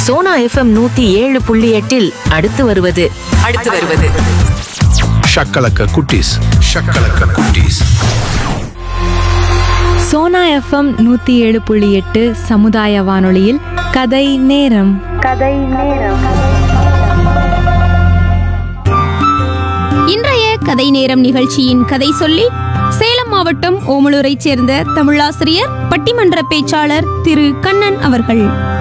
Sona FM நூத்தி ஏழு புள்ளி எட்டில் அடுத்து வருவது அடுத்து வருவது ஷக்கலக்க குட்டீஸ் ஷக்கலக்க குட்டீஸ் சோனா எஃப்எம் நூற்றி ஏழு புள்ளி எட்டு சமுதாய வானொலியில் கதை நேரம் இன்றைய கதை நேரம் நிகழ்ச்சியின் கதை சொல்லி சேலம் மாவட்டம் ஓமலூரைச் சேர்ந்த தமிழாசிரியர் பட்டிமன்ற பேச்சாளர் திரு கண்ணன் அவர்கள்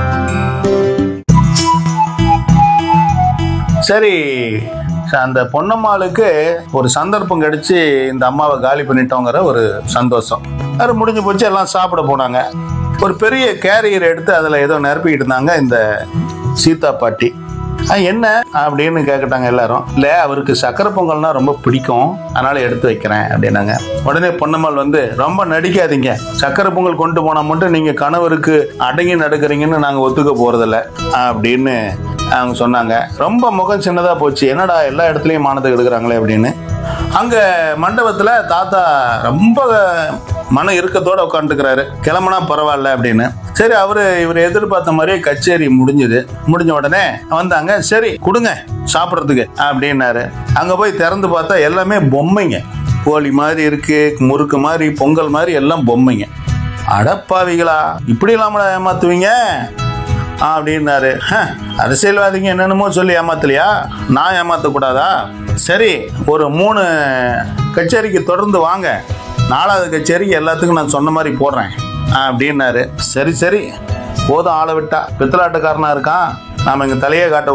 சரி அந்த பொன்னம்மாளுக்கு ஒரு சந்தர்ப்பம் கிடைச்சு இந்த அம்மாவை காலி பண்ணிட்டோங்கிற ஒரு சந்தோஷம் அது முடிஞ்சு போச்சு எல்லாம் சாப்பிட போனாங்க ஒரு பெரிய கேரியர் எடுத்து அதில் ஏதோ நிரப்பிக்கிட்டு இருந்தாங்க இந்த சீதா பாட்டி "ஆ, என்ன அப்படின்னு கேட்கட்டாங்க எல்லாரும் இல்லை அவருக்கு சக்கரை பொங்கல்னா ரொம்ப பிடிக்கும் அதனால எடுத்து வைக்கிறேன் அப்படின்னாங்க உடனே பொன்னம்மாள் வந்து ரொம்ப நடிக்காதீங்க சக்கரை பொங்கல் கொண்டு போனால் மட்டும் நீங்கள் கணவருக்கு அடங்கி நடக்கிறீங்கன்னு நாங்கள் ஒத்துக்க போகிறதில்ல அப்படின்னு அவங்க சொன்னாங்க ரொம்ப முகம் சின்னதாக போச்சு என்னடா எல்லா இடத்துலையும் மானத்தை எடுக்கிறாங்களே அப்படின்னு அங்கே மண்டபத்தில் தாத்தா ரொம்ப மன இறுக்கத்தோட உட்காந்துக்கிறாரு கிளம்புனா பரவாயில்ல அப்படின்னு சரி அவரு இவர் எதிர்பார்த்த மாதிரியே கச்சேரி முடிஞ்சுது முடிஞ்ச உடனே வந்தாங்க சரி கொடுங்க சாப்பிட்றதுக்கு அப்படின்னாரு அங்கே போய் திறந்து பார்த்தா எல்லாமே பொம்மைங்க கோழி மாதிரி இருக்கு முறுக்கு மாதிரி பொங்கல் மாதிரி எல்லாம் பொம்மைங்க அடப்பாவிகளா இப்படி இல்லாமல ஏமாத்துவீங்க அப்படின்னாரு "ஹ, அரசியல்வாதிங்க என்னென்னமோ சொல்லி ஏமாத்தலையா நான் ஏமாத்தக்கூடாதா சரி ஒரு மூணு கச்சேரிக்கு தொடர்ந்து வாங்க நாலாவது கச்சேரிக்கு எல்லாத்துக்கும் நான் சொன்ன மாதிரி போடுறேன் அப்படின்னாரு சரி சரி போதும் ஆளை விட்டா பித்தலாட்டுக்காரனா இருக்கான் நாம இங்க தலையை காட்ட